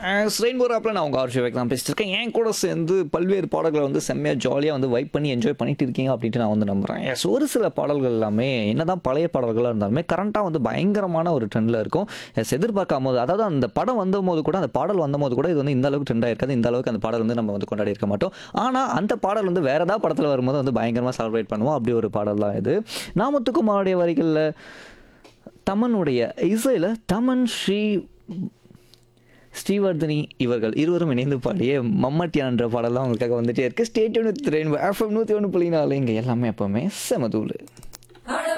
rainbow ஆப்பில் நான் உங்கள் ஆர்ஷி தான் பேசிட்டு இருக்கேன் என் கூட சேர்ந்து பல்வேறு பாடல்களை வந்து செம்மையாக ஜாலியாக வந்து வைப் பண்ணி என்ஜாய் பண்ணிட்டு இருக்கீங்க அப்படின்ட்டு நான் வந்து நம்புகிறேன் எஸ் ஒரு சில பாடல்கள் எல்லாமே என்னதான் பழைய பாடல்களாக இருந்தாலுமே கரண்ட்டாக வந்து பயங்கரமான ஒரு ட்ரெண்டில் இருக்கும் எஸ் எதிர்பார்க்காம போது அதாவது அந்த படம் வந்த போது கூட அந்த பாடல் வந்த போது கூட இது வந்து இந்த அளவுக்கு ட்ரெண்டாக இருக்காது இந்த அளவுக்கு அந்த பாடல் வந்து நம்ம வந்து கொண்டாடி இருக்க மாட்டோம் ஆனால் அந்த பாடல் வந்து வேற ஏதாவது படத்தில் வரும்போது வந்து பயங்கரமாக செலிப்ரேட் பண்ணுவோம் அப்படி ஒரு பாடல் தான் இது நாமத்துக்குமாருடைய வரிகளில் தமனுடைய இசையில் தமன் ஸ்ரீ ஸ்ரீவர்தினி இவர்கள் இருவரும் இணைந்து பாடிய மம்மட்டியான் என்ற பாடலாம் உங்களுக்காக வந்துட்டே இருக்கு ஸ்டேட் யூனிட் ரெயின்போ எஃப்எம் நூற்றி ஒன்று புள்ளி நாலு இங்கே எல்லாமே எப்போவுமே செமதூள்